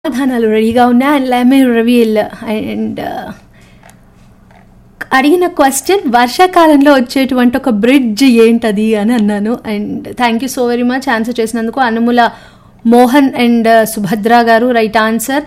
సమాధానాలు రెడీగా ఉన్నాయి అండ్ లెమే రివీల్ అండ్ అడిగిన క్వశ్చన్ వర్షాకాలంలో వచ్చేటువంటి ఒక బ్రిడ్జ్ ఏంటది అని అన్నాను and thank you so very much answer చేసినందుకు అనుముల మోహన్ అండ్ సుభద్ర గారు రైట్ ఆన్సర్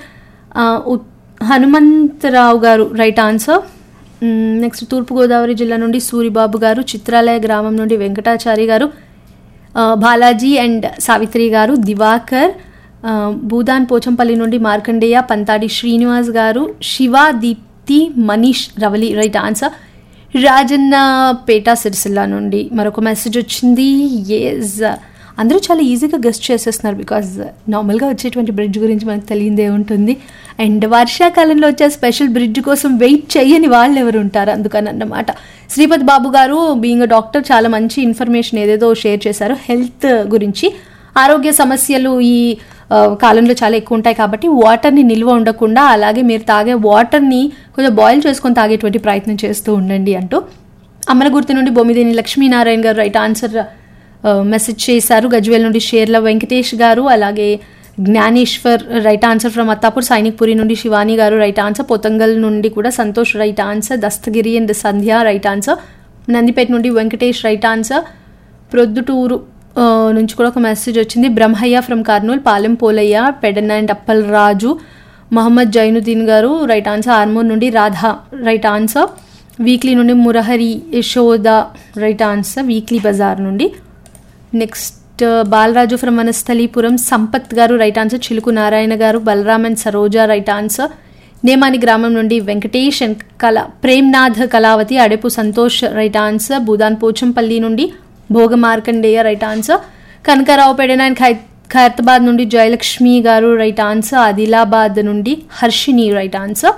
హనుమంతరావు గారు రైట్ ఆన్సర్ నెక్స్ట్ తూర్పుగోదావరి జిల్లా నుండి సూరిబాబు గారు చిత్రాలయ గ్రామం నుండి వెంకటాచారి గారు ఆ, బాలాజీ అండ్ సావిత్రి గారు దివాకర్ ఆ, భూదాన్ పోచంపల్లి నుండి మార్కండేయ పంతాడి శ్రీనివాస్ గారు శివ దీప్తి మనీష్ రవలి రైట్ ఆన్సర్ రాజన్న పేట సిరిసిల్ల నుండి మరొక మెసేజ్ వచ్చింది ఎస్ అందరూ చాలా ఈజీగా గెస్ట్ చేసేస్తున్నారు బికాజ్ నార్మల్గా వచ్చేటువంటి బ్రిడ్జ్ గురించి మనకు తెలియదే ఉంటుంది అండ్ వర్షాకాలంలో వచ్చే స్పెషల్ బ్రిడ్జ్ కోసం వెయిట్ చేయని వాళ్ళు ఎవరు ఉంటారు అందుకని అన్నమాట శ్రీపతి బాబు గారు బీయింగ్ డాక్టర్ చాలా మంచి ఇన్ఫర్మేషన్ ఏదేదో షేర్ చేశారు హెల్త్ గురించి ఆరోగ్య సమస్యలు ఈ ఆ, కాలంలో చాలా ఎక్కువ ఉంటాయి కాబట్టి వాటర్ని నిల్వ ఉండకుండా అలాగే మీరు తాగే వాటర్ని కొంచెం బాయిల్ చేసుకొని తాగేటువంటి ప్రయత్నం చేస్తూ ఉండండి అంటూ అమరగుర్తి నుండి బొమ్మిదేని లక్ష్మీనారాయణ గారు రైట్ ఆన్సర్ ఆ, మెసేజ్ చేశారు గజ్వేల్ నుండి షేర్ల వెంకటేష్ గారు అలాగే Gnaneshwar right answer from Attapur Sainikpuri నుండి శివాని గారు రైట్ ఆన్సర్ పోతంగల్ నుండి కూడా Santosh right answer Dastagiri and Sandhya right answer Nandipet నుండి వెంకటేష్ రైట్ ఆన్సర్ ప్రొద్దుటూరు ఆ, నుంచి కూడా ఒక మెసేజ్ వచ్చింది Brahmaiah from Kurnool Palem Polaiah Pedana and Appal Raju Mohammed Jainuddin garu right answer Armoor నుండి రాధా రైట్ ఆన్సర్ వీక్లీ నుండి Murahari Yashoda right answer weekly bazaar నుండి next Balaraju from Vanasthalipuram Sampath garu right answer Chiluku Narayana garu Balaram and Saroja right answer Nemani గ్రామం నుండి Venkatesh and Kala Premnath Kalavathi Adepu Santosh right answer Bhoodan Pochampally నుండి Bhoga Markandeya right answer Kanakarao Pedana and ఖై ఖైరతాబాద్ నుండి జయలక్ష్మి గారు రైట్ ఆన్సర్ ఆదిలాబాద్ నుండి హర్షిని రైట్ ఆన్సర్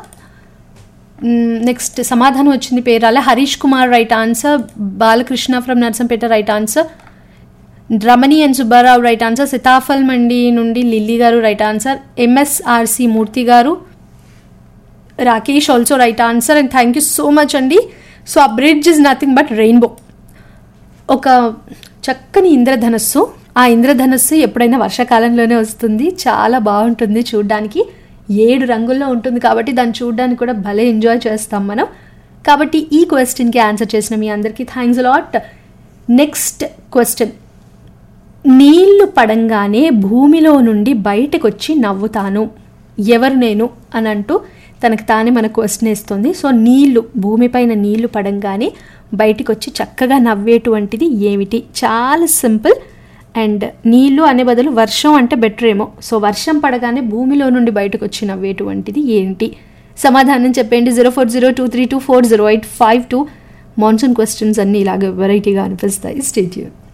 నెక్స్ట్ సమాధానం వచ్చింది Perala Harish Kumar right answer Balakrishna from Narsampet right answer Ramani and Subbarao right answer Seethaphal Mandi నుండి Lily garu right answer MSRC Murthy garu Rakesh also right answer and thank you so much అండి so uh bridge is nothing but rainbow ఒక చక్కని ఇంద్రధనస్సు ఆ ఇంద్రధనస్సు ఎప్పుడైనా వర్షాకాలంలోనే వస్తుంది చాలా బాగుంటుంది చూడడానికి ఏడు రంగుల్లో ఉంటుంది కాబట్టి దాన్ని చూడడానికి కూడా భలే ఎంజాయ్ చేస్తాం మనం కాబట్టి ఈ క్వశ్చన్కి ఆన్సర్ చేసిన మీ అందరికీ థ్యాంక్స్ లాట్ నెక్స్ట్ క్వశ్చన్ నీళ్లు పడంగానే భూమిలో నుండి బయటకు వచ్చి నవ్వుతాను ఎవరు నేను అని అంటూ తనకు తానే మన క్వశ్చన్ వేస్తుంది సో నీళ్లు భూమిపైన నీళ్లు పడంగానే బయటికి వచ్చి చక్కగా నవ్వేటువంటిది ఏమిటి చాలా సింపుల్ అండ్ నీళ్లు అనే బదులు వర్షం అంటే బెటర్ ఏమో సో వర్షం పడగానే భూమిలో నుండి బయటకు వచ్చి నవ్వేటువంటిది ఏంటి సమాధానం చెప్పండి zero four zero two three two four zero eight five two monsoon questions అన్నీ ఇలాగ వెరైటీగా అనిపిస్తాయి స్టేట్యూన్